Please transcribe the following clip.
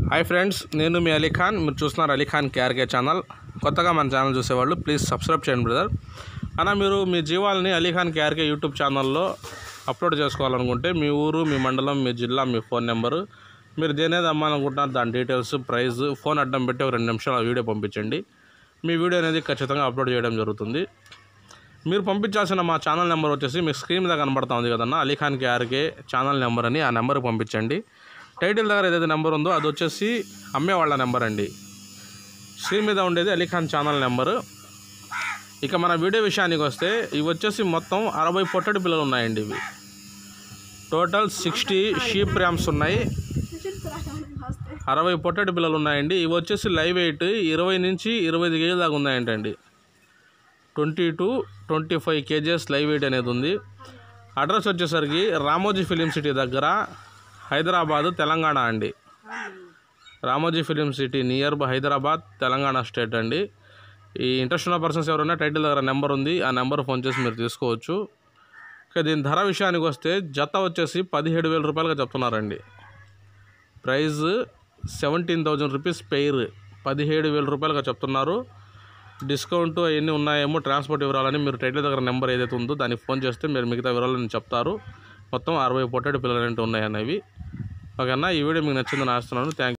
hi friends నేను మీ అలీ ఖాన్ మీరు చూస్తున్నారు అలీ ఖాన్ కేఆర్కే ఛానల్ కొత్తగా మన ఛానల్ చూసేవాళ్ళు ప్లీజ్ సబ్స్క్రైబ్ చేయండి బ్రదర్ అన్న మీరు మీ జీవాలని అలీ ఖాన్ కేఆర్కే యూట్యూబ్ ఛానల్లో అప్లోడ్ చేసుకోవాలనుకుంటే మీ ఊరు మీ మండలం మీ జిల్లా మీ ఫోన్ నెంబరు మీరు దేనేది అమ్మాలనుకుంటున్నారు దాని డీటెయిల్స్ ప్రైస్ ఫోన్ అడ్డం పెట్టి ఒక రెండు నిమిషాలు ఆ వీడియో పంపించండి మీ వీడియో అనేది ఖచ్చితంగా అప్లోడ్ చేయడం జరుగుతుంది మీరు పంపించాల్సిన మా ఛానల్ నెంబర్ వచ్చేసి మీకు స్క్రీన్ మీద కనబడతా ఉంది కదన్న అలీఖాన్ కేఆర్కే ఛానల్ నెంబర్ అని ఆ నెంబర్కి పంపించండి టైటిల్ దగ్గర ఏదైతే నెంబర్ ఉందో అది వచ్చేసి అమ్మేవాళ్ళ నెంబర్ అండి స్క్రీన్ మీద ఉండేది అలీఖాన్ ఛానల్ నెంబరు ఇక మన వీడియో విషయానికి వస్తే ఇవి వచ్చేసి మొత్తం అరవై పొట్టడి పిల్లలు ఉన్నాయండి ఇవి టోటల్ సిక్స్టీ షీప్ ర్యామ్స్ ఉన్నాయి అరవై పొట్టడి పిల్లలు ఉన్నాయండి ఇవి వచ్చేసి లైవ్ వెయిట్ ఇరవై నుంచి ఇరవై ఐదు కేజీల దాకా ఉన్నాయంటండి twenty two twenty five KGs live weight అనేది ఉంది అడ్రస్ వచ్చేసరికి రామోజీ ఫిలిం సిటీ దగ్గర హైదరాబాద్ తెలంగాణ అండి Ramoji film city near by Hyderabad Telangana state అండి ఈ ఇంట్రెస్ట్ ఉన్న పర్సన్స్ ఎవరైనా టైటిల్ దగ్గర నెంబర్ ఉంది ఆ నెంబర్ ఫోన్ చేసి మీరు తీసుకోవచ్చు ఇక దీని ధర విషయానికి వస్తే జత వచ్చేసి పదిహేడు వేల రూపాయలుగా చెప్తున్నారండి price seventeen thousand rupees pair పదిహేడు వేల రూపాయలుగా చెప్తున్నారు డిస్కౌంట్ అవన్నీ ఉన్నాయేమో ట్రాన్స్పోర్ట్ వివరాలని మీరు టైటిల్ దగ్గర నెంబర్ ఏదైతే ఉందో దానికి ఫోన్ చేస్తే మీరు మిగతా వివరాలను చెప్తారు మొత్తం అరవై పొట్టేడు పిల్లలు అనేవి ఉన్నాయన్నవి ఓకేనా ఈ వీడియో మీకు నచ్చిందని ఆస్తున్నాను థ్యాంక్